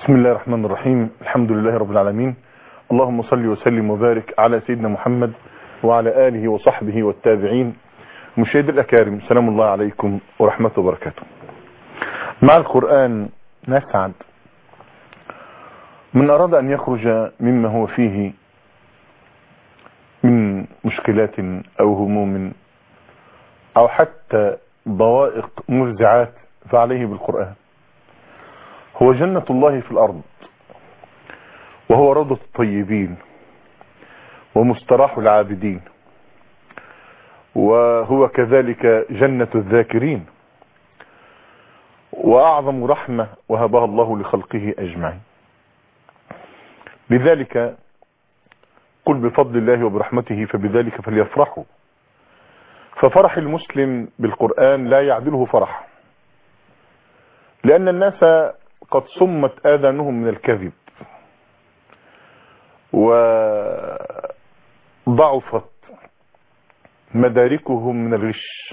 بسم الله الرحمن الرحيم الحمد لله رب العالمين اللهم صل وسلم وبارك على سيدنا محمد وعلى آله وصحبه والتابعين مشاهد الأكارم سلام الله عليكم ورحمة وبركاته مع القرآن نسعد من أراد أن يخرج مما هو فيه من مشكلات أو هموم أو حتى ضوائق مرزعات فعليه بالقرآن هو جنة الله في الأرض وهو روضة الطيبين ومستراح العابدين وهو كذلك جنة الذاكرين وأعظم رحمة وهبها الله لخلقه أجمعين لذلك قل بفضل الله وبرحمته فبذلك فليفرحوا ففرح المسلم بالقرآن لا يعدله فرح لأن الناس قد صمت آذانهم من الكذب وضعفت مداركهم من الغش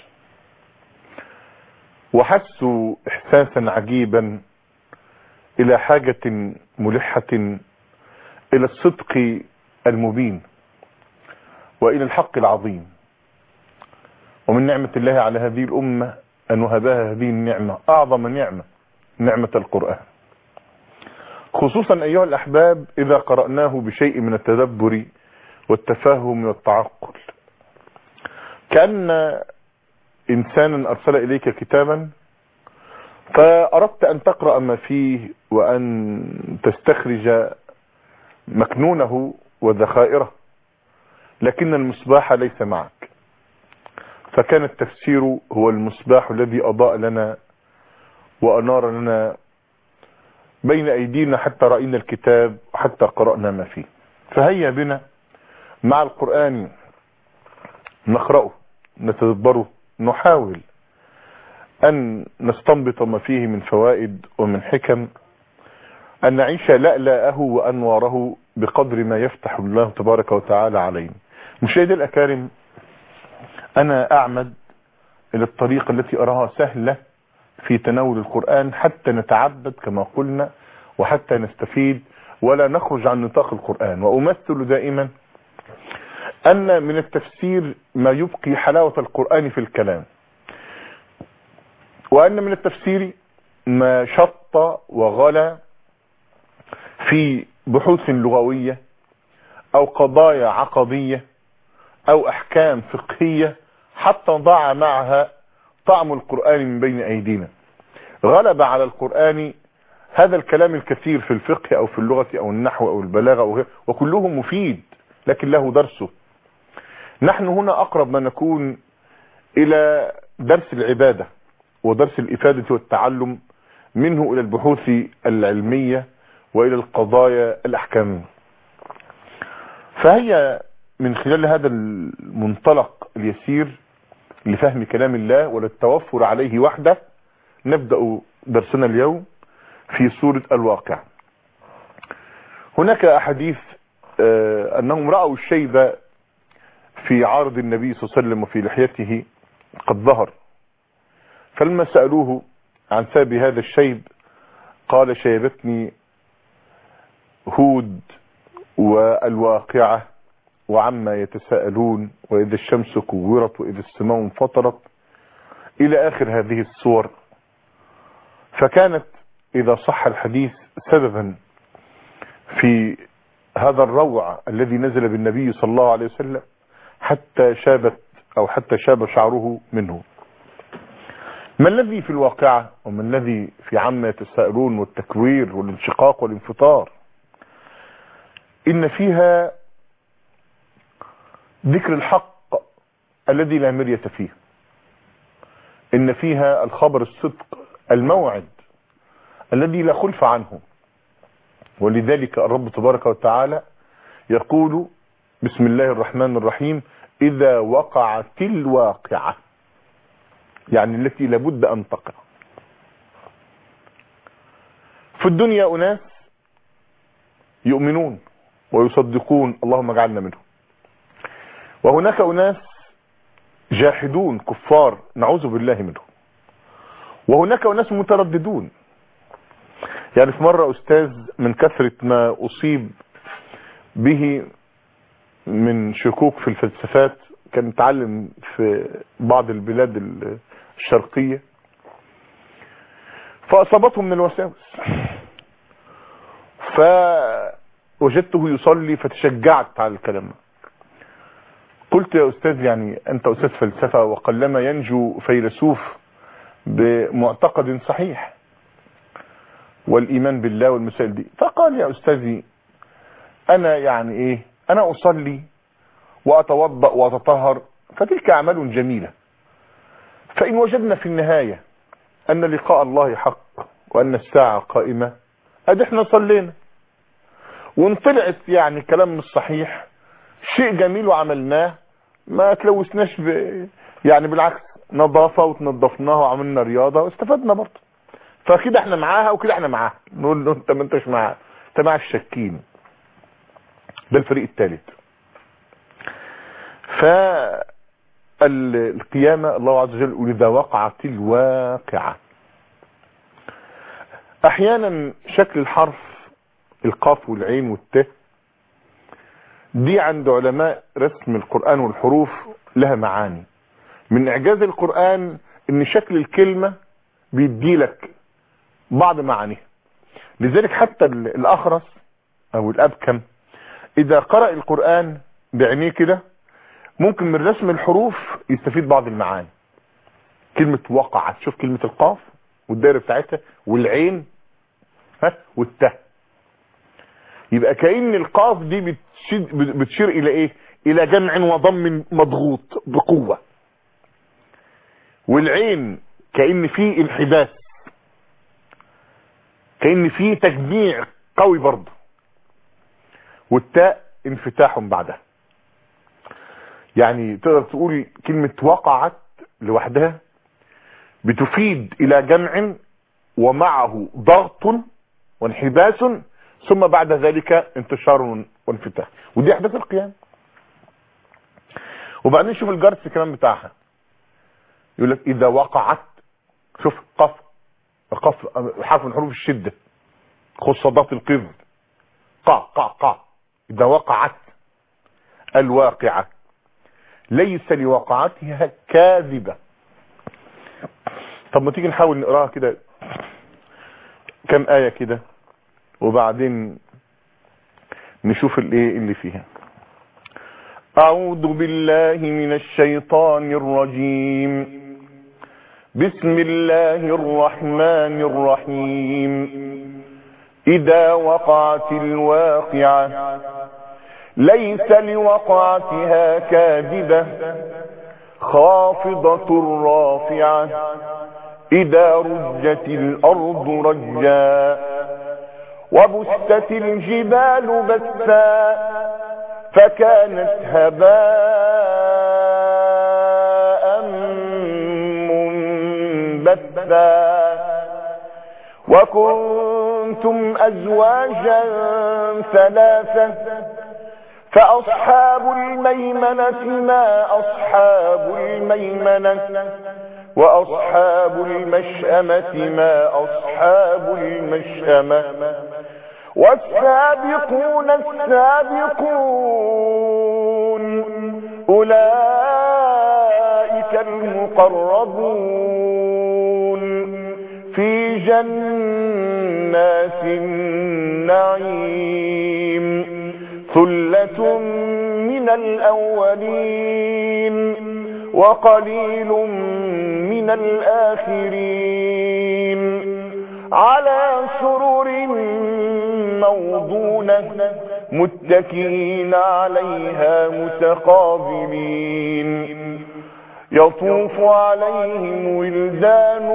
وحسوا إحساسا عجيبا إلى حاجة ملحة إلى الصدق المبين وإلى الحق العظيم ومن نعمة الله على هذه الأمة أن وهبها هذه النعمة أعظم نعمة نعمة القرآن خصوصا أيها الأحباب إذا قرأناه بشيء من التدبر والتفاهم والتعقل كأن إنسانا أرسل إليك كتابا فأردت أن تقرأ ما فيه وأن تستخرج مكنونه وذخائره لكن المصباح ليس معك فكان التفسير هو المصباح الذي أضاء لنا وأنار لنا بين أيدينا حتى رأينا الكتاب وحتى قرأنا ما فيه فهيا بنا مع القرآن نقرأه نتدبره نحاول أن نستنبط ما فيه من فوائد ومن حكم أن نعيش لألاءه وأنواره بقدر ما يفتح الله تبارك وتعالى علينا مشاهدي الأكارم أنا أعمد إلى الطريقة التي أراها سهلة في تناول القرآن حتى نتعبد كما قلنا وحتى نستفيد ولا نخرج عن نطاق القرآن وأمثل دائما أن من التفسير ما يبقي حلاوة القرآن في الكلام وأن من التفسير ما شط وغلى في بحوث لغوية أو قضايا عقدية أو أحكام فقهية حتى ضاع معها طعم القرآن من بين أيدينا غلب على القرآن هذا الكلام الكثير في الفقه أو في اللغة أو النحو أو البلاغة أو غير وكله مفيد لكن له درسه نحن هنا أقرب ما نكون إلى درس العبادة ودرس الإفادة والتعلم منه إلى البحوث العلمية وإلى القضايا الأحكامية فهي من خلال هذا المنطلق اليسير لفهم كلام الله وللتوفر عليه وحده نبدأ درسنا اليوم في سورة الواقع هناك أحاديث أنهم رأوا الشيب في عارض النبي صلى الله عليه وسلم وفي لحيته قد ظهر فلما سألوه عن سبب هذا الشيب قال شيبتني هود والواقعة وعما يتساءلون وإذا الشمس كورت وإذا السماء انفطرت إلى آخر هذه الصور فكانت إذا صح الحديث سببا في هذا الروع الذي نزل بالنبي صلى الله عليه وسلم حتى شابت أو حتى شاب شعره منه ما الذي في الواقعة وما الذي في عما يتساءلون والتكوير والانشقاق والانفطار إن فيها ذكر الحق الذي لا مرية فيه إن فيها الخبر الصدق الموعد الذي لا خلف عنه ولذلك الرب تبارك وتعالى يقول بسم الله الرحمن الرحيم إذا وقعت الواقعة يعني التي لابد أن تقع في الدنيا أناس يؤمنون ويصدقون اللهم اجعلنا منهم وهناك أناس جاحدون كفار نعوذ بالله منهم وهناك أناس مترددون يعني في مرة أستاذ من كثرة ما أصيب به من شكوك في الفلسفات كان متعلم في بعض البلاد الشرقية فأصابته من الوساوس فوجدته يصلي فتشجعت على الكلام قلت يا أستاذ يعني أنت أستاذ فلسفة وقلما ينجو فيلسوف بمعتقد صحيح والإيمان بالله والمسائل دي فقال يا أستاذي أنا يعني إيه أنا أصلي وأتوضأ وأتطهر فتلك أعمال جميلة فإن وجدنا في النهاية أن لقاء الله حق وأن الساعة قائمة أدي احنا صلينا وان طلعت يعني كلام مش صحيح شيء جميل وعملناه ما تلوثناش ب... يعني بالعكس نظافة وتنظفناها وعملنا رياضة واستفدنا برضه فكده احنا معاها وكده احنا معاها نقول له انت ما انتش معاها انت مع الشاكين ده الفريق الثالث فالقيامة الله عز وجل يقول إذا وقعت الواقعة احيانا شكل الحرف القاف والعين والت دي عند علماء رسم القرآن والحروف لها معاني من اعجاز القرآن ان شكل الكلمة بيدي لك بعض معانيها لذلك حتى الاخرس او الابكم اذا قرأ القرآن بعينيه كده ممكن من رسم الحروف يستفيد بعض المعاني كلمة وقعت شوف كلمة القاف والدائرة بتاعتها والعين ها والته يبقى كأن القاف دي بتشير, بتشير الى ايه الى جمع وضم مضغوط بقوة والعين كأن فيه انحباس كأن فيه تجميع قوي برضه والتاء انفتاح بعدها يعني تقدر تقول كلمة وقعت لوحدها بتفيد الى جمع ومعه ضغط وانحباس ثم بعد ذلك انتشار وانفتاح ودي احداث القيام وبعدين شوف الجرس الكلام بتاعها يقول لك اذا وقعت شوف قف قف حرف من حروف الشده خصدات القذ قا قا قا اذا وقعت الواقعه ليس لوقعتها كاذبه طب ما تيجي نحاول نقراها كده كم آية كده وبعدين نشوف الايه اللي فيها اعوذ بالله من الشيطان الرجيم بسم الله الرحمن الرحيم اذا وقعت الواقعة ليس لوقعتها كاذبة خافضة رافعة إذا رجت الأرض رجا وبست الجبال بسا فكانت هباء منبثا وكنتم أزواجا ثلاثة فأصحاب الميمنة ما أصحاب الميمنة وأصحاب المشأمة ما أصحاب المشأمة والسابقون السابقون أولئك المقربون في جنات النعيم ثلة من الأولين وقليل من الآخرين على سرر موضونة متكئين عليها متقابلين يطوف عليهم ولدان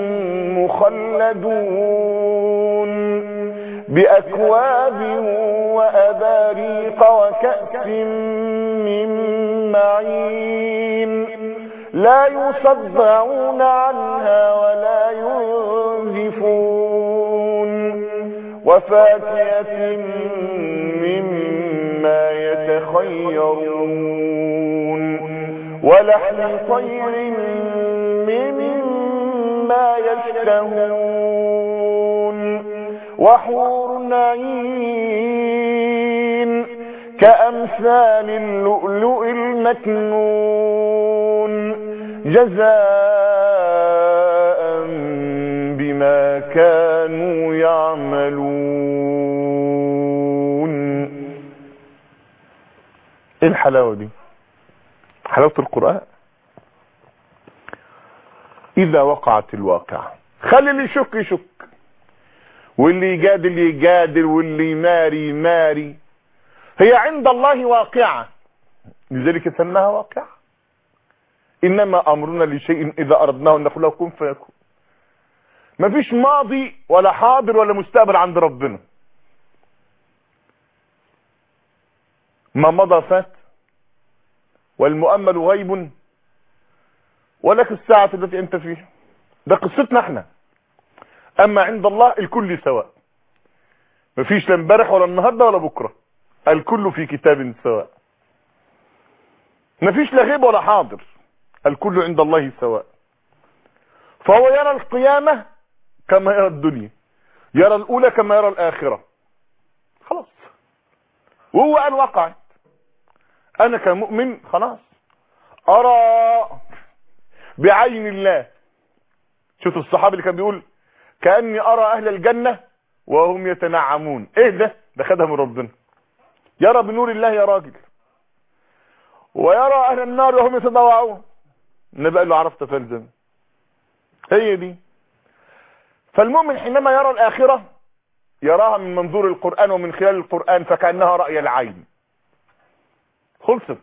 مخلدون بأكواب وأباريق وكأس من معين لا يصدعون عنها ولا ينزفون وفاكهة مما يتخيرون ولحم طير مما يشتهون وحور عين كأمثال اللؤلؤ المكنون جزاء بما كانوا يعملون ايه الحلاوة دي حلاوة القرآن اذا وقعت الواقعة خلي اللي يشك يشك واللي يجادل يجادل واللي يماري يماري هي عند الله واقعة لذلك سماها واقعة انما امرنا لشيء اذا اردناه ان نقول له كن فيكون مفيش ماضي ولا حاضر ولا مستقبل عند ربنا ما مضى فات والمؤمل غيب ولك الساعة التي انت فيها ده قصتنا احنا اما عند الله الكل سواء مفيش لا امبارح ولا النهارده ولا بكره الكل في كتاب سواء مفيش لا غيب ولا حاضر الكل عند الله سواء فهو يرى القيامة كما يرى الدنيا يرى الاولى كما يرى الاخرة خلاص وهو قال وقعت انا كمؤمن خلاص ارى بعين الله شوف الصحابي اللي كان بيقول كأني أرى أهل الجنة وهم يتنعمون إيه ده ده خدها من ربنا يرى بنور الله يا راجل ويرى أهل النار وهم يتضوعون النبي قال له عرفت فالزم هي دي فالمؤمن حينما يرى الآخرة يراها من منظور القرآن ومن خلال القرآن فكأنها رأي العين خلصت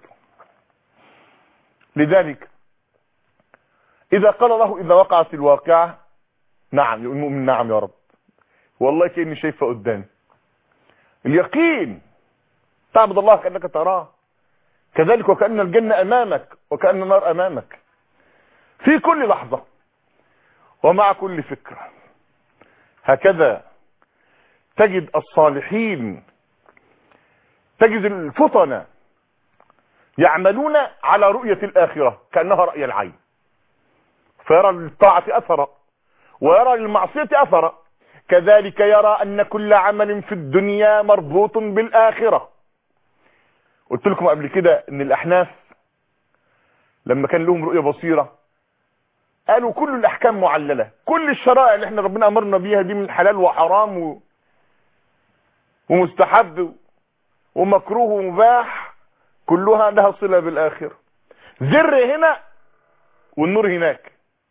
لذلك إذا قال الله إذا وقعت الواقعة نعم المؤمن نعم يا رب والله كأني شايفه قدامي اليقين تعبد الله كأنك تراه كذلك وكأن الجنة أمامك وكأن النار أمامك في كل لحظة ومع كل فكرة هكذا تجد الصالحين تجد الفطنة يعملون على رؤية الآخرة كأنها رأي العين فيرى للطاعة أثرا ويرى للمعصية أثرا كذلك يرى أن كل عمل في الدنيا مربوط بالآخرة قلت لكم قبل كده ان الأحناف لما كان لهم رؤية بصيرة قالوا كل الأحكام معللة كل الشرائع اللي احنا ربنا أمرنا بيها دي من حلال وحرام و... ومستحب ومكروه ومباح كلها لها صلة بالآخرة زر هنا والنور هناك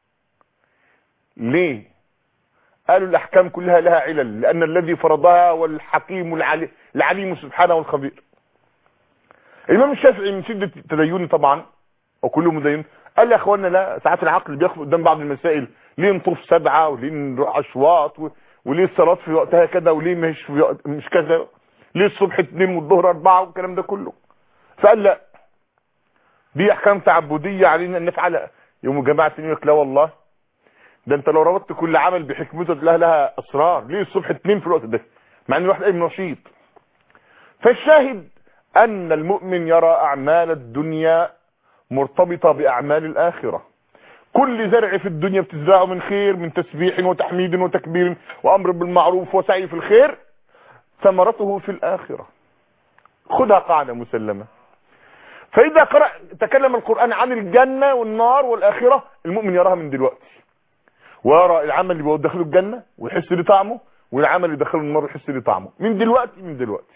ليه قالوا الاحكام كلها لها علل لان الذي فرضها والحكيم العلي العليم سبحانه والخبير الامام الشافعي من شده تدينه طبعا وكله مدين قال يا اخوانا لا ساعات العقل بياخد قدام بعض المسائل ليه نطوف سبعه وليه نروح اشواط و... وليه الصلاه في وقتها كده وليه مش في وقت مش كذا ليه الصبح اثنين والظهر اربعه والكلام ده كله فقال لا دي احكام تعبديه علينا ان نفعلها يوم الجماعه يقول لك لا والله ده انت لو ربطت كل عمل بحكمته لها لها اسرار ليه الصبح اتنين في الوقت ده مع ان الواحد قايم نشيط فالشاهد ان المؤمن يرى اعمال الدنيا مرتبطة باعمال الاخرة كل زرع في الدنيا بتزرعه من خير من تسبيح وتحميد وتكبير وامر بالمعروف وسعي في الخير ثمرته في الاخرة خدها قاعدة مسلمة فاذا قرأ تكلم القرآن عن الجنة والنار والاخرة المؤمن يراها من دلوقتي ويرى العمل اللي بيدخله الجنة ويحس لي طعمه والعمل اللي يدخله النار ويحس لي طعمه من دلوقتي من دلوقتي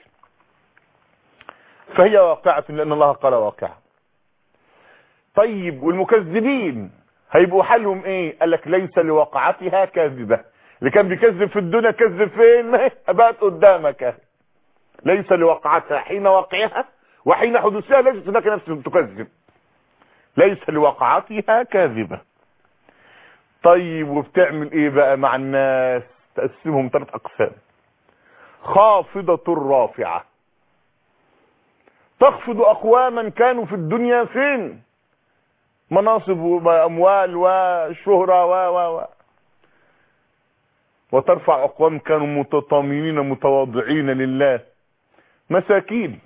فهي واقعة لأن الله قال واقعة طيب والمكذبين هيبقوا حالهم ايه قال لك ليس لوقعتها كاذبة اللي كان بيكذب في الدنيا كذب فين ما هي بقت قدامك اهي ليس لوقعتها حين وقعها وحين حدوثها ليست هناك نفس تكذب ليس لوقعتها كاذبة طيب وبتعمل ايه بقى مع الناس تقسمهم ثلاث اقسام خافضة رافعة تخفض اقواما كانوا في الدنيا فين مناصب واموال وشهرة و و و وترفع اقوام كانوا متطامنين متواضعين لله مساكين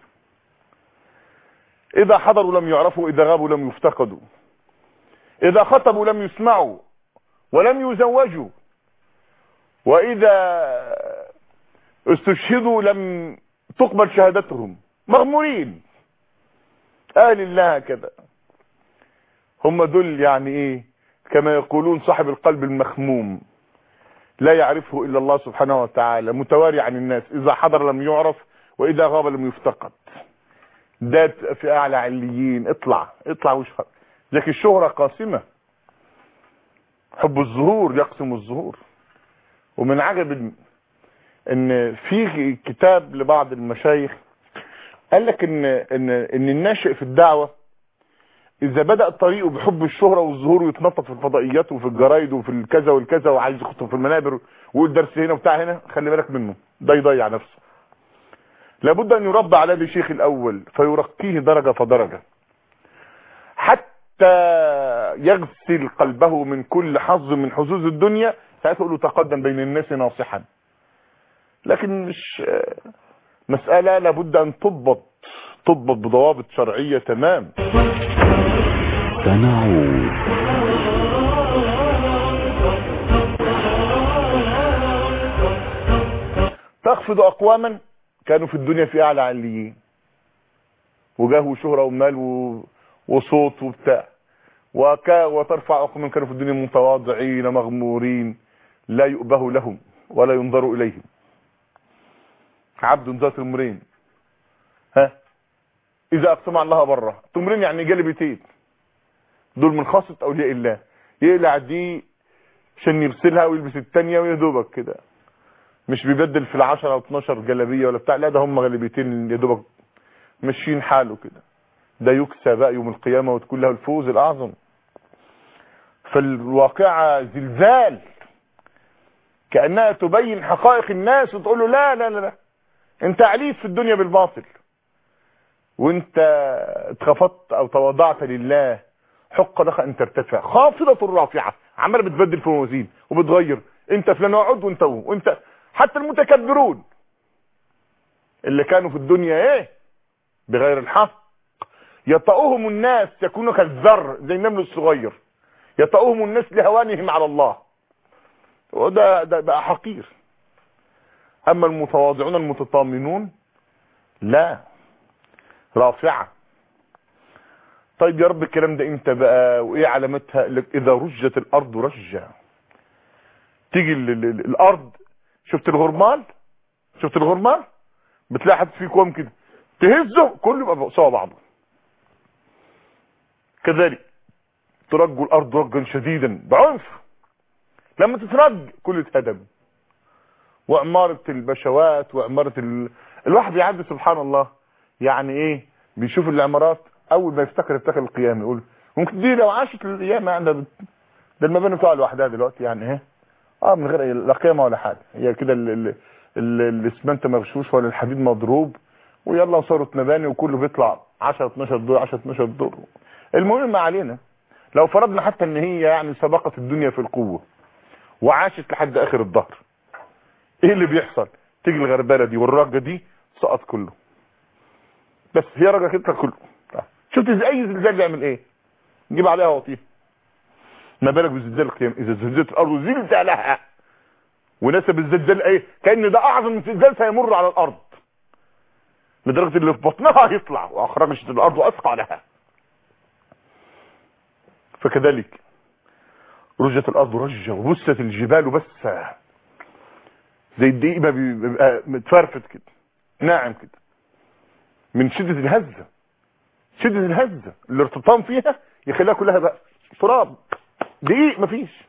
اذا حضروا لم يعرفوا اذا غابوا لم يفتقدوا اذا خطبوا لم يسمعوا ولم يزوجوا واذا استشهدوا لم تقبل شهادتهم مغمورين اهل الله كذا هم دول يعني ايه كما يقولون صاحب القلب المخموم لا يعرفه الا الله سبحانه وتعالى متواري عن الناس اذا حضر لم يعرف واذا غاب لم يفتقد ده في اعلى عليين اطلع اطلع واشهر لكن الشهرة قاسمة حب الظهور يقسم الظهور ومن عجب ان في كتاب لبعض المشايخ قال لك ان ان ان الناشئ في الدعوه اذا بدا طريقه بحب الشهره والظهور ويتنطط في الفضائيات وفي الجرايد وفي الكذا والكذا وعايز يخطب في المنابر ويقول درس هنا وبتاع هنا خلي بالك منه ده يضيع نفسه لابد ان يربى على يد الشيخ الاول فيرقيه درجه فدرجه حتى يغسل قلبه من كل حظ من حظوظ الدنيا ساعتها له تقدم بين الناس ناصحا لكن مش مسألة لابد أن تضبط تضبط بضوابط شرعية تمام سنعود تخفض أقواما كانوا في الدنيا في أعلى عليين وجاه وشهرة ومال و... وصوت وبتاع وكا وترفع أقواما كانوا في الدنيا متواضعين مغمورين لا يؤبه لهم ولا ينظر إليهم عبد ذات تمرين ها اذا اقسم على الله بره تمرين يعني جلبتين دول من خاصة اولياء الله يقلع دي عشان يغسلها ويلبس التانية ويدوبك كده مش بيبدل في العشرة او 12 جلبية ولا بتاع لا ده هم غلبيتين يدوبك ماشيين حاله كده ده يكسى بقى يوم القيامة وتكون له الفوز الاعظم فالواقعة زلزال كأنها تبين حقائق الناس وتقول له لا لا لا, لا. انت عليت في الدنيا بالباطل وانت اتخفضت او تواضعت لله حق لك ان ترتفع خافضة رافعة عمالة بتبدل في موازين وبتغير انت فلان اقعد وانت هو وانت حتى المتكبرون اللي كانوا في الدنيا ايه بغير الحق يطأهم الناس يكونوا كالذر زي النمل الصغير يطأهم الناس لهوانهم على الله وده ده بقى حقير اما المتواضعون المتطامنون لا رافعة طيب يا رب الكلام ده امتى بقى وايه علامتها اذا رجت الارض رجة تيجي ال ال ال الارض شفت الغرمال شفت الغرمال بتلاقي حد فيه كوم كده تهزه كله يبقى سوا بعضه كذلك ترج الارض رجا شديدا بعنف لما تترج كله يتهدم وعمارة البشوات وعمارة ال... الواحد يعدي سبحان الله يعني ايه بيشوف العمارات اول ما يفتكر يفتكر القيامة يقول ممكن دي لو عاشت القيامة عندها ده المباني بتوع لوحدها دلوقتي يعني ايه اه من غير لا قيامة ولا حاجة هي كده ال... ال... ال... الاسمنت مغشوش ولا الحديد مضروب ويلا صارت مباني وكله بيطلع 10 12 دور 10 12 دور المهم ما علينا لو فرضنا حتى ان هي يعني سبقت الدنيا في القوة وعاشت لحد اخر الظهر ايه اللي بيحصل تيجي الغربله دي والرجه دي سقط كله بس هي رجه كده كله شفت ازاي اي زلزال بيعمل ايه نجيب عليها وطيه ما بالك بزلزال القيام اذا زلزلت الارض زلزالها ونسب الزلزال ايه كان ده اعظم من زلزال سيمر على الارض لدرجه اللي في بطنها هيطلع واخرجت الارض واثقلها فكذلك رجت الارض رجه وبست الجبال بسه زي الدقيق ما بيبقى متفرفت كده ناعم كده من شدة الهزة شدة الهزة الارتطام فيها يخليها كلها بقى تراب دقيق مفيش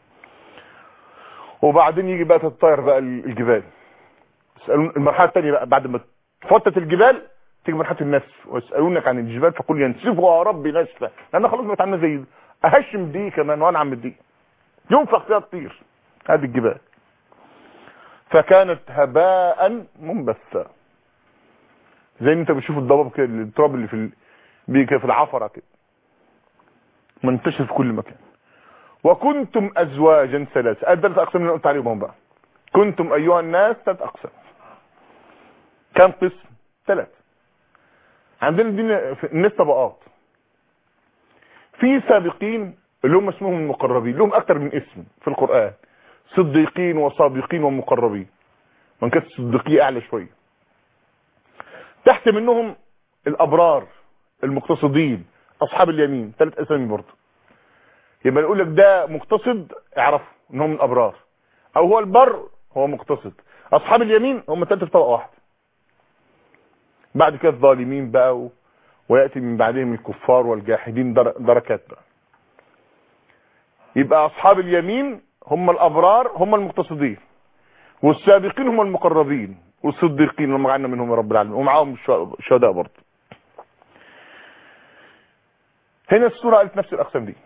وبعدين يجي بقى تتطير بقى الجبال يسألون المرحلة الثانية بقى بعد ما تفتت الجبال تيجي مرحلة النسف ويسألونك عن الجبال فقل ينسفها يا ربي نسفة لأن خلاص بقت عامله زي أهشم دي كمان وأنعم من دي ينفخ فيها تطير هذه الجبال فكانت هباء منبثا زي ما انت بتشوف الضباب كده التراب اللي في ال... في العفره كده منتشر في كل مكان وكنتم ازواجا ثلاثه الثلاث اقسام اللي قلت عليهم بقى كنتم ايها الناس ثلاث اقسام كم قسم ثلاثه عندنا دي الناس طبقات في سابقين اللي هم اسمهم المقربين لهم اكتر من اسم في القران صديقين وصادقين ومقربين من كانت الصديقية اعلى شوية تحت منهم الابرار المقتصدين اصحاب اليمين ثلاث اسامي برضه يبقى نقول لك ده مقتصد اعرفه ان هو من الابرار او هو البر هو مقتصد اصحاب اليمين هم ثلاثه في طبقه واحده بعد كده الظالمين بقى و... وياتي من بعدهم الكفار والجاحدين در... دركات بقى يبقى اصحاب اليمين هم الابرار هم المقتصدين والسابقين هم المقربين والصديقين لما جعلنا منهم يا رب العالمين ومعاهم الشهداء برضه هنا السورة قالت نفس الأقسام دي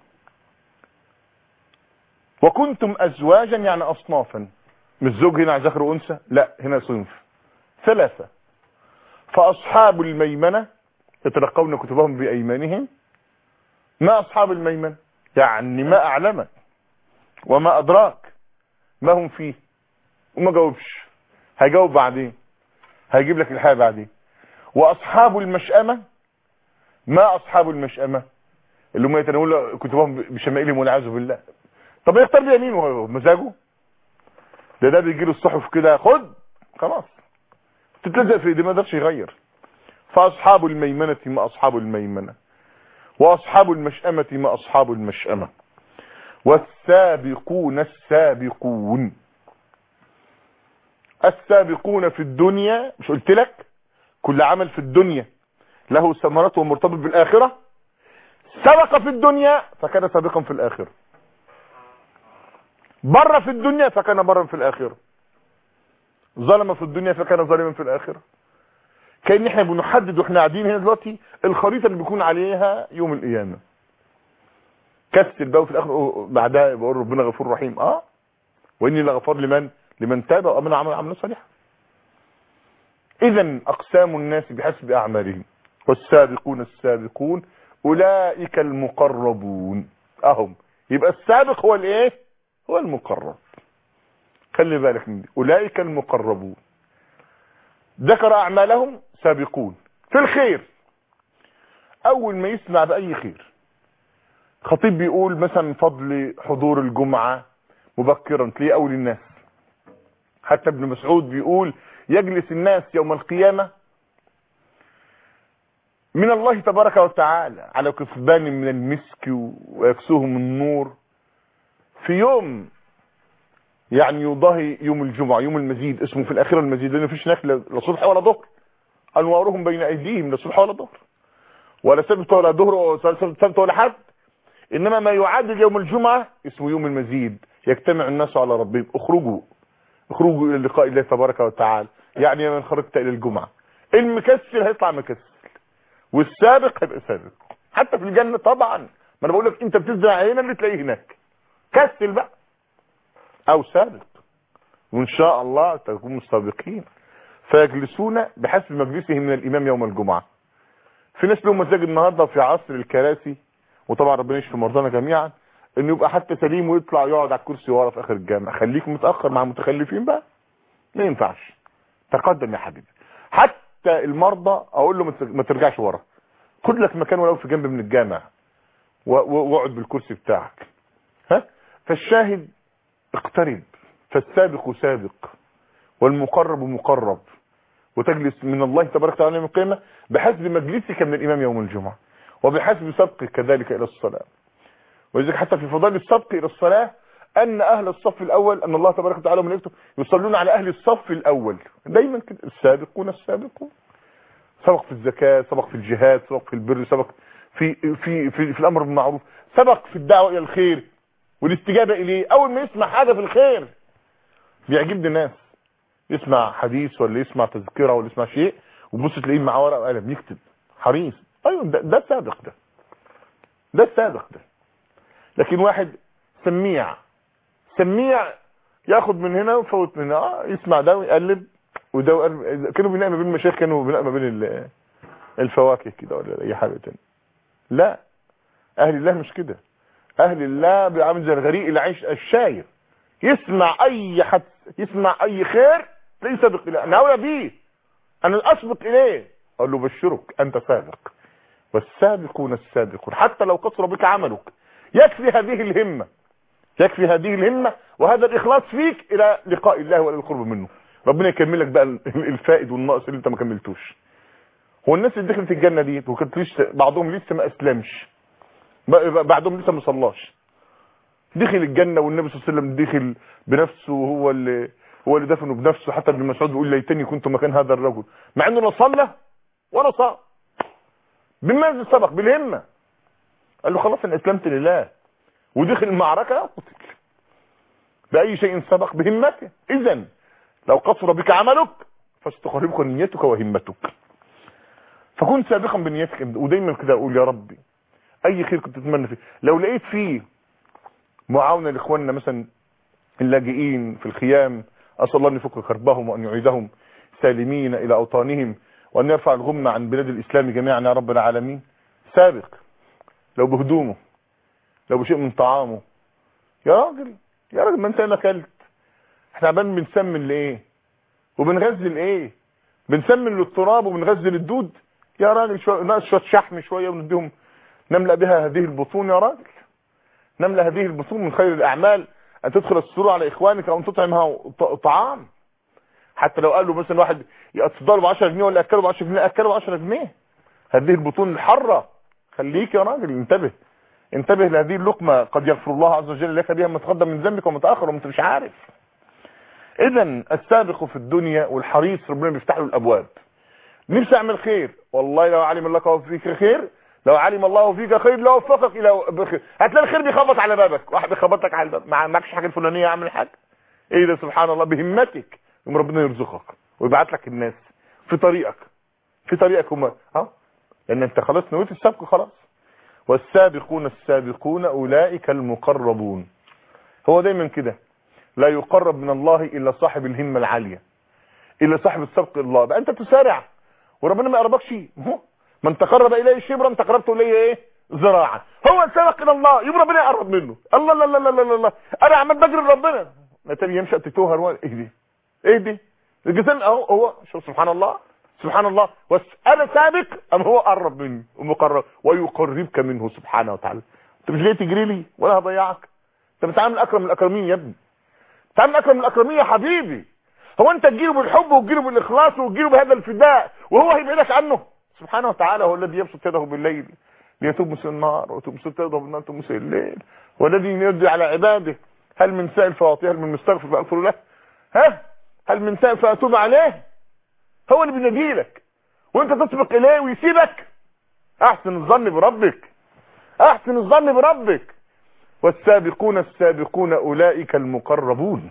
وكنتم أزواجا يعني أصنافا مش زوج هنا ذكر وأنثى لا هنا صنف ثلاثة فأصحاب الميمنة يتلقون كتبهم بأيمانهم ما أصحاب الميمنة يعني ما أعلمك وما أدراك ما هم فيه وما جاوبش هيجاوب بعدين هيجيب لك الحياة بعدين وأصحاب المشأمة ما أصحاب المشأمة اللي هم يتناولوا كتبهم بشمائلهم والعياذ بالله طب يختار بيمينه مزاجه ده ده بيجي له الصحف كده خد خلاص تتلزق في ايديه ما يقدرش يغير فاصحاب الميمنه ما اصحاب الميمنه واصحاب المشأمه ما اصحاب المشأمه والسابقون السابقون السابقون في الدنيا مش قلت لك كل عمل في الدنيا له ثمرته ومرتبط بالاخره سبق في الدنيا فكان سابقا في الاخره بر في الدنيا فكان برا في الآخرة ظلم في الدنيا فكان ظالما في الآخرة كأن احنا بنحدد واحنا قاعدين هنا دلوقتي الخريطة اللي بيكون عليها يوم القيامة كسل بقى وفي الآخر بعدها بقول ربنا غفور رحيم اه وإني لغفار لمن لمن تاب وأمن عمل عمل صالحا إذا أقسام الناس بحسب أعمالهم والسابقون السابقون أولئك المقربون أهم يبقى السابق هو الإيه هو المقرب خلي بالك من دي أولئك المقربون ذكر أعمالهم سابقون في الخير أول ما يسمع بأي خير خطيب بيقول مثلا فضل حضور الجمعة مبكرا تلاقيه أول الناس حتى ابن مسعود بيقول يجلس الناس يوم القيامة من الله تبارك وتعالى على كثبان من المسك ويكسوهم النور في يوم يعني يضاهي يوم الجمعة يوم المزيد اسمه في الأخيرة المزيد لأنه فيش هناك لا صبح ولا ظهر أنوارهم بين أيديهم لا صبح ولا ظهر ولا سبت ولا ظهر ولا سبت ولا حد إنما ما يعادل يوم الجمعة اسمه يوم المزيد يجتمع الناس على ربهم اخرجوا اخرجوا إلى لقاء الله تبارك وتعالى يعني من خرجت إلى الجمعة المكسل هيطلع مكسل والسابق هيبقى سابق حتى في الجنة طبعا ما انا بقول لك انت بتزرع هنا اللي تلاقيه هناك كسل بقى او سابق وان شاء الله تكونوا سابقين فيجلسون بحسب مجلسهم من الامام يوم الجمعة في ناس لهم مزاج النهاردة في عصر الكراسي وطبعا ربنا يشفي مرضانا جميعا انه يبقى حتى سليم ويطلع يقعد على الكرسي ورا في اخر الجامع خليك متاخر مع المتخلفين بقى ما ينفعش تقدم يا حبيبي حتى المرضى اقول له ما ترجعش ورا خد لك مكان ولو في جنب من الجامع واقعد بالكرسي بتاعك ها فالشاهد اقترب فالسابق سابق والمقرب مقرب وتجلس من الله تبارك وتعالى يوم القيامه بحسب مجلسك من الامام يوم الجمعه وبحسب سبقك كذلك الى الصلاه ولذلك حتى في فضائل السبق الى الصلاه ان اهل الصف الاول ان الله تبارك وتعالى وملائكته يصلون على اهل الصف الاول دايما كده السابقون السابقون سبق في الزكاه سبق في الجهاد سبق في البر سبق في في في, في الامر بالمعروف سبق في الدعوه الى الخير والاستجابه اليه اول ما يسمع حاجه في الخير بيعجبني الناس يسمع حديث ولا يسمع تذكره ولا يسمع شيء وبص تلاقيه معاه ورقه وقلم يكتب حريص ايوه ده, ده السابق ده ده السابق ده لكن واحد سميع سميع ياخد من هنا ويفوت من هنا آه يسمع ده ويقلب وده ويقلب. كانوا بينقل ما بين المشايخ كانوا بينقل ما بين الفواكه كده ولا اي حاجه تانية لا اهل الله مش كده اهل الله بيعمل زي الغريق اللي عايش الشاير يسمع اي حد يسمع اي خير تلاقيه سابق اليه انا اولى بيه انا اسبق اليه اقول له بشرك انت سابق والسابقون السابقون حتى لو قصر بك عملك يكفي هذه الهمة يكفي هذه الهمة وهذا الإخلاص فيك إلى لقاء الله وإلى القرب منه ربنا يكمل لك بقى الفائد والناقص اللي انت ما كملتوش هو الناس اللي دخلت الجنه دي وكانت لسه بعضهم لسه ما اسلمش بعضهم لسه ما صلاش دخل الجنه والنبي صلى الله عليه وسلم دخل بنفسه وهو اللي هو اللي دفنه بنفسه حتى ابن مسعود بيقول ليتني كنت مكان هذا الرجل مع انه لا صلى ولا صام بماذا سبق بالهمه قال له خلاص انا اسلمت لله ودخل المعركه قتل باي شيء سبق بهمته اذا لو قصر بك عملك فاستقربك نيتك وهمتك فكن سابقا بنيتك ودايما كده اقول يا ربي اي خير كنت تتمنى فيه لو لقيت فيه معاونه لاخواننا مثلا اللاجئين في الخيام اسال الله ان يفك كربهم وان يعيدهم سالمين الى اوطانهم وان يرفع الغمه عن بلاد الاسلام جميعا يا رب العالمين سابق لو بهدومه لو بشيء من طعامه يا راجل يا راجل ما انت ما اكلت احنا عمال بنسمن لايه وبنغذي لايه بنسمن للتراب وبنغذي للدود يا راجل شويه ناقص شويه شحم شويه ونديهم نملا بها هذه البطون يا راجل نملا هذه البطون من خير الاعمال ان تدخل السرور على اخوانك او ان تطعمها طعام حتى لو قالوا مثلا واحد يتصدر ب 10 جنيه ولا اكله ب 10 جنيه اكله ب 10 جنيه هذه البطون الحره خليك يا راجل انتبه انتبه لهذه اللقمه قد يغفر الله عز وجل لك بها ما تقدم من ذنبك وما تاخر وانت مش عارف اذا السابق في الدنيا والحريص ربنا بيفتح له الابواب نفسي اعمل خير والله لو علم الله فيك خير لو علم الله فيك خير لو وفقك الى بخير هتلاقي الخير بيخبط على بابك واحد بيخبط لك على الباب ما معكش حاجه الفلانيه اعمل حاجه ايه ده سبحان الله بهمتك يوم ربنا يرزقك ويبعت لك الناس في طريقك في طريقك هم اه لان انت خلاص نويت السبق خلاص والسابقون السابقون اولئك المقربون هو دايما كده لا يقرب من الله الا صاحب الهمه العاليه الا صاحب السبق الله بقى انت تسارع وربنا ما يقربكش هو من تقرب اليه شبرا تقربت اليه ايه ذراعا هو السابق الى الله يبقى ربنا يقرب منه الله لا لا لا لا لا انا عمال بجري لربنا نتاني يمشي تتوهر ايه دي ايه دي الجسم اهو هو شوف سبحان الله سبحان الله بس انا سابق ام هو قرب مني ومقرب ويقربك منه سبحانه وتعالى انت مش جاي تجري لي ولا هضيعك انت بتعامل اكرم الاكرمين يا ابني بتعامل اكرم الاكرمين يا حبيبي هو انت تجيله بالحب وتجيله بالاخلاص وتجيله بهذا الفداء وهو هيبعدك عنه سبحانه وتعالى هو الذي يبسط يده بالليل ليتوب مسيء النهار وتبسط يده بالنهار مسيء الليل والذي يرضي على عباده هل من سائل فاعطيه هل من مستغفر فاغفر له ها هل من سائل فاتوب عليه هو اللي بينادي لك وانت تسبق اليه ويسيبك احسن الظن بربك احسن الظن بربك والسابقون السابقون اولئك المقربون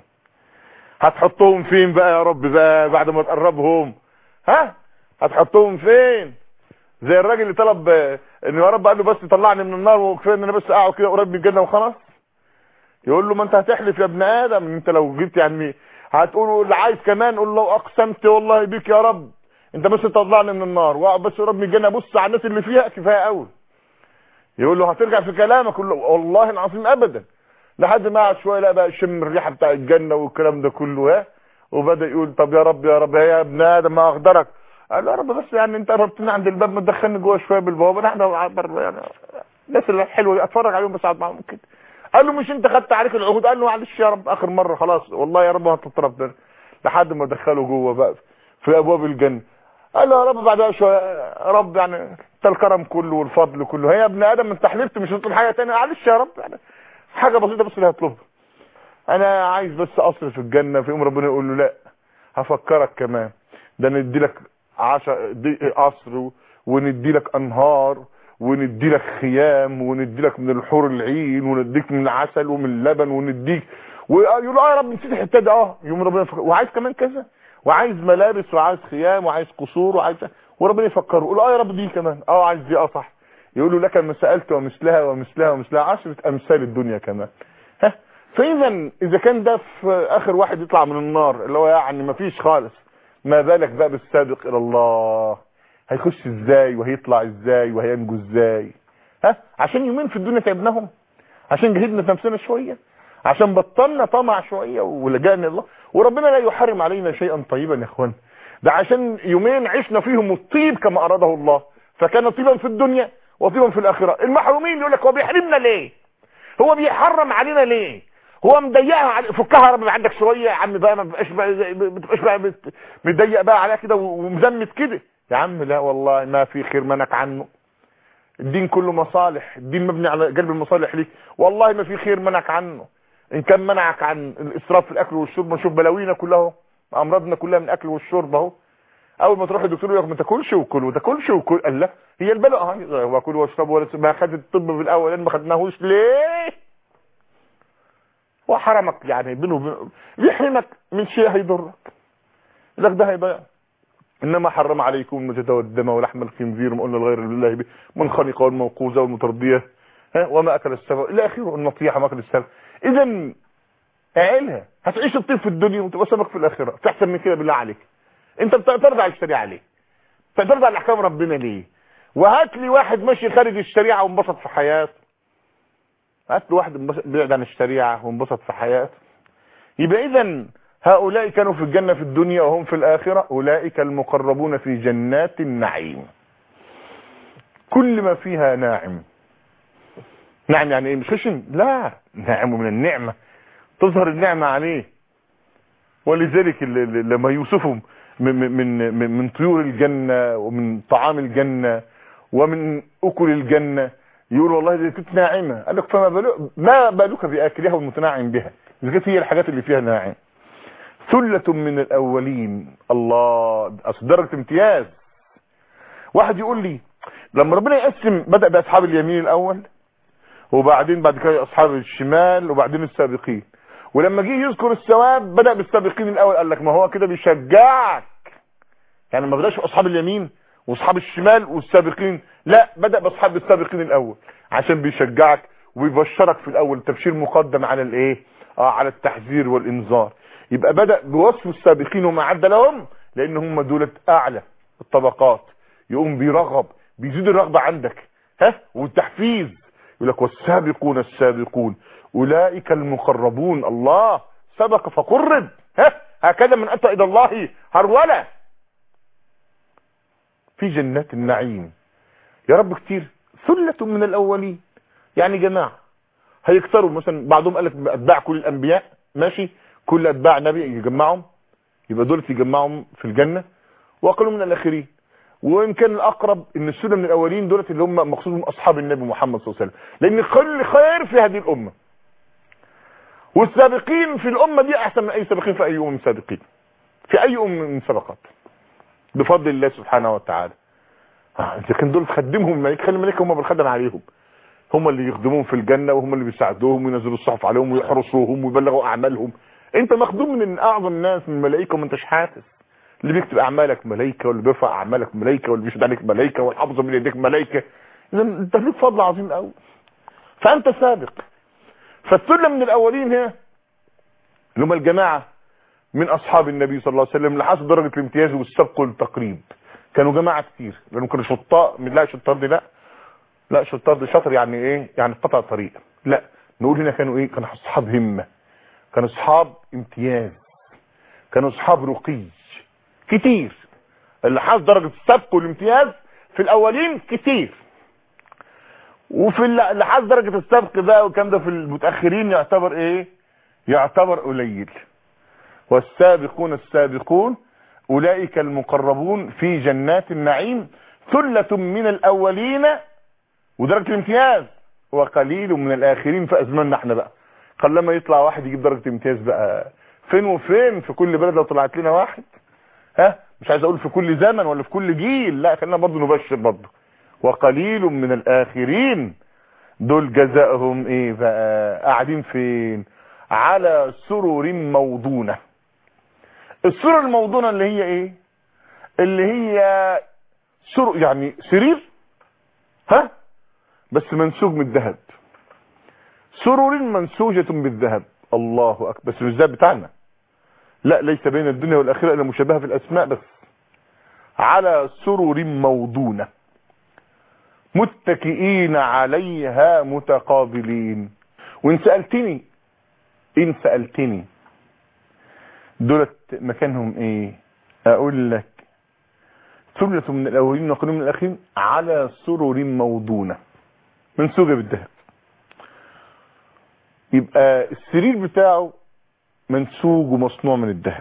هتحطهم فين بقى يا رب بقى بعد ما تقربهم ها هتحطهم فين زي الراجل اللي طلب ان يا رب قال له بس طلعني من النار وكفايه ان انا بس اقعد كده قريب من الجنه وخلاص يقول له ما انت هتحلف يا ابن ادم انت لو جبت يعني هتقول اللي عايز كمان قول له اقسمت والله بيك يا رب انت بس تطلعني من النار واقعد بس قريب من الجنه بص على الناس اللي فيها كفايه قوي يقول له هترجع في كلامك يقول له والله العظيم ابدا لحد ما قعد شويه لا بقى شم الريحه بتاع الجنه والكلام ده كله ها وبدا يقول طب يا رب يا رب يا ابن ادم ما اقدرك قال له يا رب بس يعني انت قربتني عند الباب ما تدخلني جوه شويه بالبوابه انا احنا بره يعني الناس الحلوه دي اتفرج عليهم بس اقعد معاهم كده قال له مش انت خدت عليك العهود قال له معلش يا رب اخر مره خلاص والله يا رب هتطرب ده لحد ما دخله جوه بقى في ابواب الجنه قال له يا رب بعدها شويه يا رب يعني انت الكرم كله والفضل كله هي يا ابن ادم انت حلفت مش هتطلب حاجه ثانيه معلش يا رب يعني حاجه بسيطه بس اللي هطلبها انا عايز بس قصر في الجنه في يوم ربنا يقول له لا هفكرك كمان ده ندي لك عشر قصر وندي لك انهار وندي لك خيام وندي لك من الحور العين ونديك من العسل ومن اللبن ونديك ويقول له اه يا رب نسيت الحته دي اه يوم ربنا يفكر وعايز كمان كذا وعايز ملابس وعايز خيام وعايز قصور وعايز وربنا يفكره يقول اه يا رب دي كمان اه عايز دي اه صح يقول له لك ما سالت ومثلها ومثلها ومثلها عشرة امثال الدنيا كمان ها فاذا اذا كان ده في اخر واحد يطلع من النار اللي هو يعني ما فيش خالص ما بالك بقى بالسابق الى الله هيخش ازاي وهيطلع ازاي وهينجو ازاي ها عشان يومين في الدنيا تعبناهم عشان جهدنا نفسنا شويه عشان بطلنا طمع شويه ولجأنا الله وربنا لا يحرم علينا شيئا طيبا يا اخوان ده عشان يومين عشنا فيهم الطيب كما اراده الله فكان طيبا في الدنيا وطيبا في الاخره المحرومين يقول لك هو بيحرمنا ليه هو بيحرم علينا ليه هو مضيقها على فكها رب عندك شويه يا عم بقى ما بقاش بقى ما تبقاش بقى مت- مضيق بقى عليها كده ومزمت كده يا عم لا والله ما في خير منك عنه الدين كله مصالح الدين مبني على قلب المصالح ليك والله ما في خير منك عنه ان كان منعك عن الاسراف في الاكل والشرب نشوف بلاوينا كلها اهو امراضنا كلها من الاكل والشرب اهو اول ما تروح للدكتور يقول لك ما تاكلش وكل وما تاكلش وكل قال لا هي البلاء اهي واكل واشرب ولا ما خدت الطب في الاول ما خدناهوش ليه وحرمك يعني بينه وبين يحرمك من شيء هيضرك لك ده هيضيع انما حرم عليكم الميتة والدم ولحم الخنزير وما قلنا الغير بالله به منخنقه والموقوذه والمترديه ها وما اكل السبع الى اخره النطيحه ما اكل السبع اذا اعلها هتعيش الطيب في الدنيا وتبقى سمك في الاخره تحسن من كده بالله عليك انت بتعترض على الشريعه ليه بتعترض على احكام ربنا ليه وهات لي واحد ماشي خارج الشريعه وانبسط في حياته هات لي واحد انبسط- بعد عن الشريعه وانبسط في حياته يبقى اذا هؤلاء كانوا في الجنة في الدنيا وهم في الآخرة أولئك المقربون في جنات النعيم كل ما فيها ناعم نعم يعني ايه مش خشن لا ناعم من النعمة تظهر النعمة عليه ولذلك ال- ال- لما يوصفهم من, من, من, من طيور الجنة ومن طعام الجنة ومن أكل الجنة يقول والله دي كانت ناعمة قال لك فما بالك ما بالك بأكلها والمتنعم بها إذا كانت هي الحاجات اللي فيها ناعم ثلة من الأولين الله أصل درجة امتياز واحد يقول لي لما ربنا يقسم بدأ بأصحاب اليمين الأول وبعدين بعد كده أصحاب الشمال وبعدين السابقين ولما جه يذكر الثواب بدأ بالسابقين الأول قال لك ما هو كده بيشجعك يعني ما بدأش بأصحاب اليمين واصحاب الشمال والسابقين لا بدأ باصحاب السابقين الاول عشان بيشجعك ويبشرك في الاول تبشير مقدم على الايه اه على التحذير والانذار يبقى بدأ بوصف السابقين وما عد لهم لان هم دولة اعلى الطبقات يقوم بيرغب بيزيد الرغبة عندك ها والتحفيز يقول لك والسابقون السابقون اولئك المقربون الله سبق فقرب ها هكذا من اتى الى الله هروله في جنات النعيم يا رب كتير ثلة من الاولين يعني جماعة هيكتروا مثلا بعضهم قال لك اتباع كل الانبياء ماشي كل اتباع نبي يجمعهم يبقى دول يجمعهم في الجنة واقلوا من الاخرين وان كان الاقرب ان السنه من الاولين دولت اللي هم مقصودهم اصحاب النبي محمد صلى الله عليه وسلم لان كل خير في هذه الامه والسابقين في الامه دي احسن من اي سابقين في اي امم من سابقين في اي امه من سبقات بفضل الله سبحانه وتعالى آه انت كان دول تخدمهم الملائكه خلي الملائكه هم بالخدم عليهم هم اللي يخدموهم في الجنه وهم اللي بيساعدوهم وينزلوا الصحف عليهم ويحرسوهم ويبلغوا اعمالهم انت مخدوم من اعظم الناس من الملائكه وما انتش حاسس اللي بيكتب اعمالك ملائكه واللي بيرفع اعمالك ملائكه واللي بيشهد عليك ملائكه والحافظ من يديك ملائكه اذا انت ليك فضل عظيم قوي فانت سابق فالثله من الاولين هنا اللي هم الجماعه من اصحاب النبي صلى الله عليه وسلم لحسب درجه الامتياز والسبق والتقريب كانوا جماعه كتير لانهم كانوا شطاء من لا شطار دي لا لا شطار دي شطر يعني ايه يعني قطع طريق لا نقول هنا كانوا ايه كانوا اصحاب همه كانوا اصحاب امتياز كانوا اصحاب رقي كتير اللي حاز درجة السبق والامتياز في الاولين كتير وفي اللي حاز درجة السبق بقى والكلام ده في المتأخرين يعتبر ايه يعتبر قليل والسابقون السابقون اولئك المقربون في جنات النعيم ثلة من الاولين ودرجة الامتياز وقليل من الاخرين في ازماننا احنا بقى قال لما يطلع واحد يجيب درجة امتياز بقى فين وفين في كل بلد لو طلعت لنا واحد ها مش عايز اقول في كل زمن ولا في كل جيل لا خلينا برضه نبشر برضه وقليل من الاخرين دول جزائهم ايه بقى قاعدين فين على سرر موضونة السرر الموضونة اللي هي ايه اللي هي سرر يعني سرير ها بس منسوج من الذهب سرر منسوجة بالذهب الله اكبر بس مش الذهب بتاعنا لا ليس بين الدنيا والآخرة إلا مشابهة في الأسماء بس على سرر موضونة متكئين عليها متقابلين وإن سألتني إن سألتني دولت مكانهم إيه أقول لك ثلة من الأولين وقليل من الآخرين على سرر موضونة منسوجة بالذهب يبقى السرير بتاعه منسوج ومصنوع من الذهب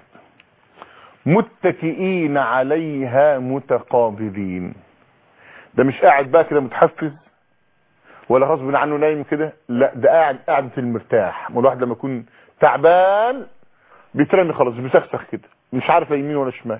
متكئين عليها متقابلين ده مش قاعد بقى كده متحفز ولا غصب عنه نايم كده لا ده قاعد قاعد في المرتاح ما الواحد لما يكون تعبان بيترمي خلاص بيسخسخ كده مش عارف لا يمين ولا شمال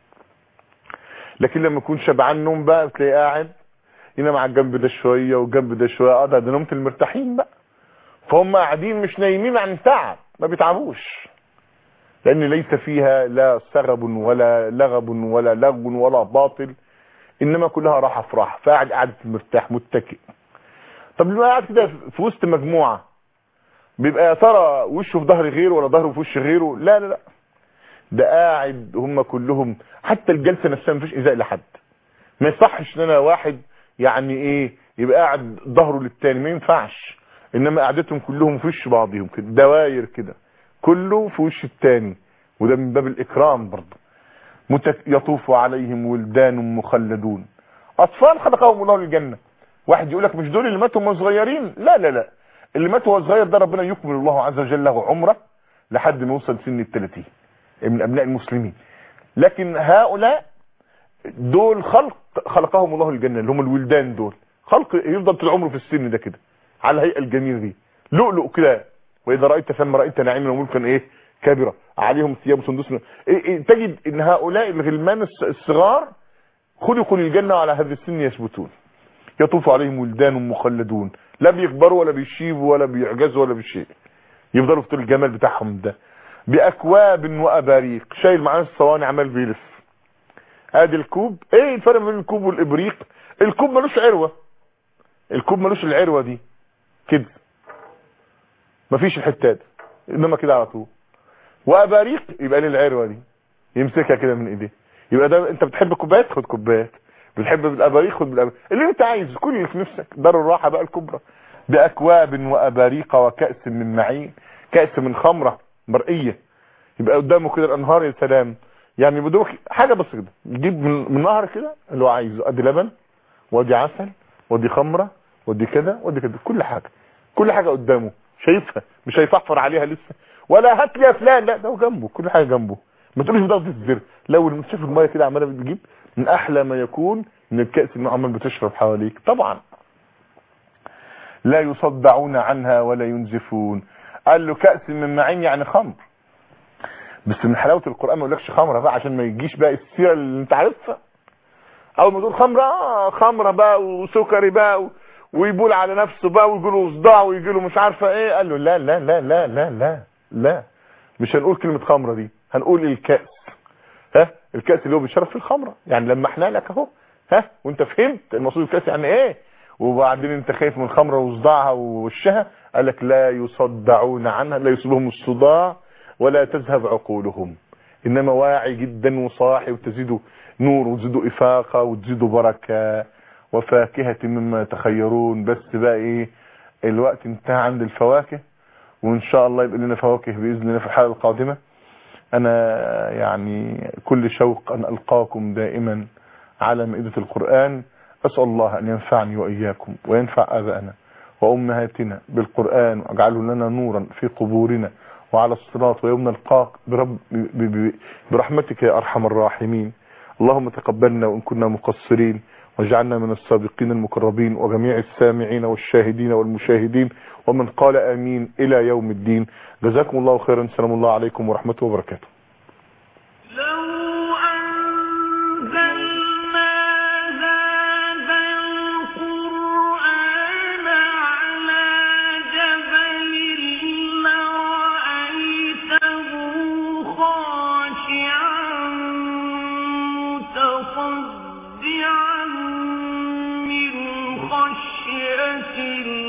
لكن لما يكون شبعان نوم بقى بتلاقيه قاعد ينام على الجنب ده شويه والجنب ده شويه اه ده ده نومه المرتاحين بقى فهم قاعدين مش نايمين عن تعب ما بيتعبوش لان ليس فيها لا سغب ولا لغب ولا لغو ولا باطل انما كلها راحه في راحه فقاعد قاعد مرتاح متكئ طب لما قاعد كده في وسط مجموعه بيبقى يا ترى وشه في ظهر غيره ولا ظهره في وش غيره لا لا لا ده قاعد هم كلهم حتى الجلسه نفسها مفيش ايذاء لحد ما يصحش ان انا واحد يعني ايه يبقى قاعد ظهره للتاني ما ينفعش انما قعدتهم كلهم في وش بعضهم كده دواير كده كله في وش التاني وده من باب الاكرام برضه متك... يطوف عليهم ولدان مخلدون اطفال خلقهم الله للجنه واحد يقول لك مش دول اللي ماتوا وهم صغيرين لا لا لا اللي مات وهو صغير ده ربنا يكمل الله عز وجل له عمره لحد ما يوصل سن ال 30 من ابناء المسلمين لكن هؤلاء دول خلق خلقهم الله الجنه اللي هم الولدان دول خلق يفضل طول عمره في السن ده كده على الهيئه الجميله دي لؤلؤ كده واذا رايت ثم رايت نعيما وملكا ايه كبيره عليهم ثياب سندس إيه إيه تجد ان هؤلاء الغلمان الصغار خلقوا للجنه وعلى هذا السن يثبتون يطوف عليهم ولدان مخلدون لا بيكبروا ولا بيشيبوا ولا بيعجزوا ولا بشيء يفضلوا في طول الجمال بتاعهم ده باكواب واباريق شايل معاه الصواني عمال بيلف ادي الكوب ايه الفرق بين الكوب والابريق الكوب ملوش عروه الكوب ملوش العروه دي كده مفيش الحتات انما كده على طول واباريق يبقى ليه العروه دي يمسكها كده من ايديه يبقى ده انت بتحب كوبايات خد كوبايات بتحب بالاباريق خد بالاباريق اللي انت عايزه كل اللي في نفسك دار الراحه بقى الكبرى باكواب واباريق وكاس من معين كاس من خمره مرئيه يبقى قدامه كده الانهار يا سلام يعني بدوك حاجه بسيطه يجيب من, من نهر كده اللي هو عايزه ادي لبن وادي عسل وادي خمره وادي كده وادي كده كل حاجه كل حاجه قدامه شايفها مش هيفحفر عليها لسه ولا هات لي يا فلان لا ده هو جنبه كل حاجه جنبه ما تقولش بضغط الزر لو شايف الميه كده عماله بتجيب من احلى ما يكون من الكاس اللي عمال بتشرب حواليك طبعا لا يصدعون عنها ولا ينزفون قال له كأس من معين يعني خمر بس من حلاوه القران ما يقولكش خمره بقى عشان ما يجيش بقى السيره اللي انت عارفها اول ما تقول خمره اه خمره بقى وسكري بقى و... ويبول على نفسه بقى ويجي له صداع ويجي له مش عارفه ايه قال له لا لا لا لا لا لا لا مش هنقول كلمه خمره دي هنقول الكاس ها الكاس اللي هو بيشرب فيه الخمره يعني لما احنا لك اهو ها وانت فهمت المقصود الكاس يعني ايه وبعدين انت خايف من الخمره وصداعها ووشها قال لك لا يصدعون عنها لا يصيبهم الصداع ولا تذهب عقولهم انما واعي جدا وصاحي وتزيدوا نور وتزيدوا افاقه وتزيدوا بركه وفاكهه مما يتخيرون بس بقى ايه الوقت انتهى عند الفواكه وان شاء الله يبقى لنا فواكه باذن الله في الحلقه القادمه انا يعني كل شوق ان القاكم دائما على مائده القران اسال الله ان ينفعني واياكم وينفع ابائنا وامهاتنا بالقران واجعله لنا نورا في قبورنا وعلى الصراط ويوم نلقاك برب برحمتك يا ارحم الراحمين اللهم تقبلنا وان كنا مقصرين واجعلنا من السابقين المقربين وجميع السامعين والشاهدين والمشاهدين ومن قال امين الى يوم الدين جزاكم الله خيرا سلام الله عليكم ورحمته وبركاته لو أنزلنا هذا القرآن على جبل لرأيته خاشعا متصدعا من خشية